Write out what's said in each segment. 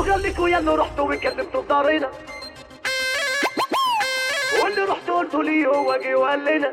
قال لك ويا اللي رحتوا وكلمتوا بدارنا واللي رحتوا قلتوا لي هو جه وقال لنا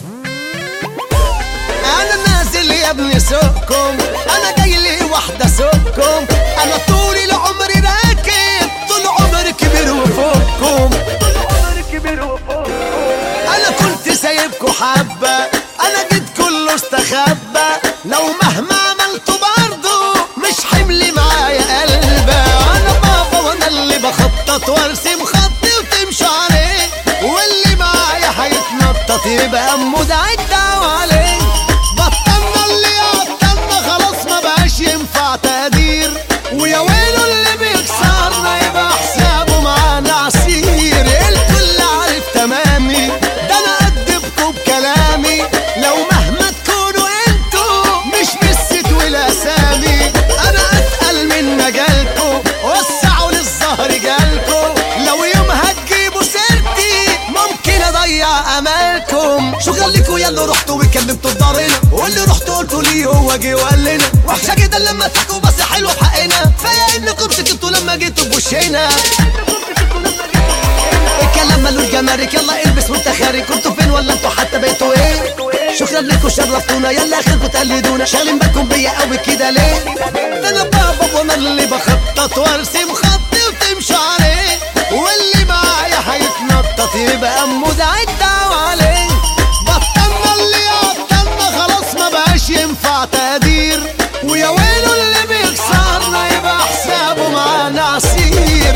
انا نازل يا ابني سوقكم انا جاي لي واحده سوقكم انا طول العمر راكب طول عمري كبير وفوقكم العمر كبير وفوق انا كنت سايبكوا حبه انا جيت كله استخبى لو مهما عملتوا برضه مش حملي معايا قلبه انا بابا وانا اللي بخطط وارسم خطي وتمشوا عليه واللي معايا هيتنطط يبقى امه ده الدعوه عليه بطلنا اللي قطلنا خلاص ما بقاش ينفع تقدير ويا ويله اللي بيكسرنا يبقى حسابه معانا عسير الكل عارف تمامي ده انا قدبكوا بكلامي لو مهما تكونوا انتوا مش بالست والاسامي انا اتقل من مجالكوا وسعوا للظهر جالكوا لو يوم هتجيبوا سيرتي ممكن اضيع امالكم شو خليكوا يلا رحتوا وكلمتوا بدارنا واللي رحتوا قلتوا لي هو جه وقال لنا وحشه جدا لما تحكوا بس حلو في حقنا فيا انكم سكتوا لما جيتوا بوشنا الكلام ملوش جمارك يلا البس وانت خارج كنتوا فين ولا انتوا حتى بقيتوا ايه شكرا لكم شرفتونا يلا اخركم تقلدونا شاغلين بالكم بيا قوي كده ليه ده انا بابا وانا اللي بخطط وارسم خطي وتمشوا عليه واللي معايا هيتنطط يبقى امه ده الدعوه عليه بطلنا اللي قطلنا خلاص ما بقاش ينفع تقدير ويا ويله اللي بيكسرنا يبقى حسابه معانا عسير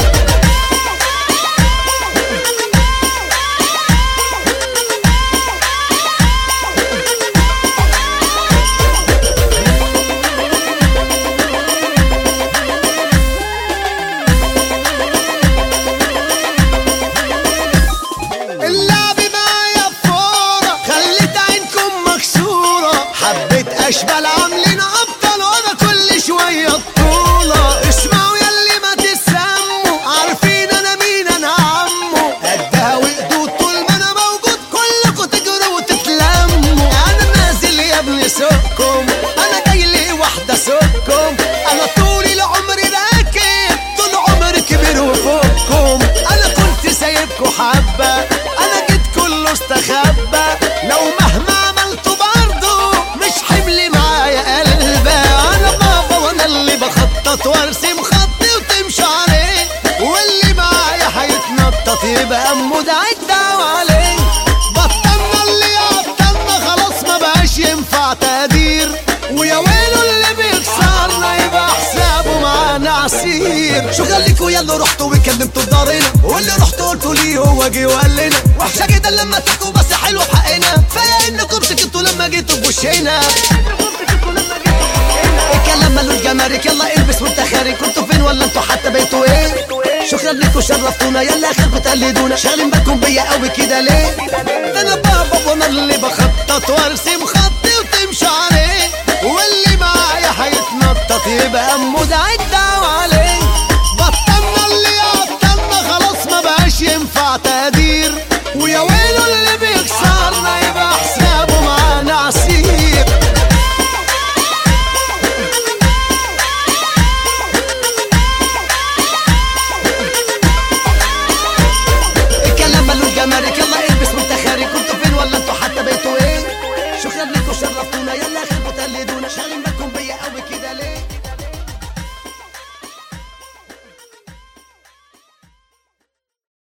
اللعب معايا بفورة خليت عينكم مكسورة حبيت اشبال عاملين ابطال وانا كل شوية بطولة اسمعوا ياللي ما تسموا عارفين انا مين انا عمو قدها وقدود طول ما انا موجود كلكم تجروا وتتلموا انا نازل يا ابني سوقكم انا جاي لي واحدة سوقكم انا طول العمر راكب طول عمري كبير وفوقكم انا كنت سايبكوا حبة انا جيت كله استخبى لو مهما عملتوا برضه مش حملي معايا قلبه انا بابا وانا اللي بخطط وارسم خطي وتمشوا عليه واللي معايا هيتنطط يبقى امه ده الدعوه عليه بطلنا اللي قطلنا خلاص ما بقاش ينفع تقدير ويا ويله اللي بيكسرنا يبقى حسابه معانا عسير شو خليكوا يلا رحتوا وكلمتوا بدارنا واللي رحتوا قلتوا لي هو جه وقال لنا وحشه جدا لما تحكوا بس حلو في حقنا فيا انكم سكتوا لما جيتوا بوشنا الكلام ملوش جمارك يلا البس وانت خارج كنتوا فين ولا انتوا حتى بقيتوا ايه شكرا لكم شرفتونا يلا اخركم تقلدونا شاغلين بالكم بيا قوي كده ليه ده انا بابا وانا اللي بخطط وارسم خطي وتمشوا عليه واللي معايا هيتنطط يبقى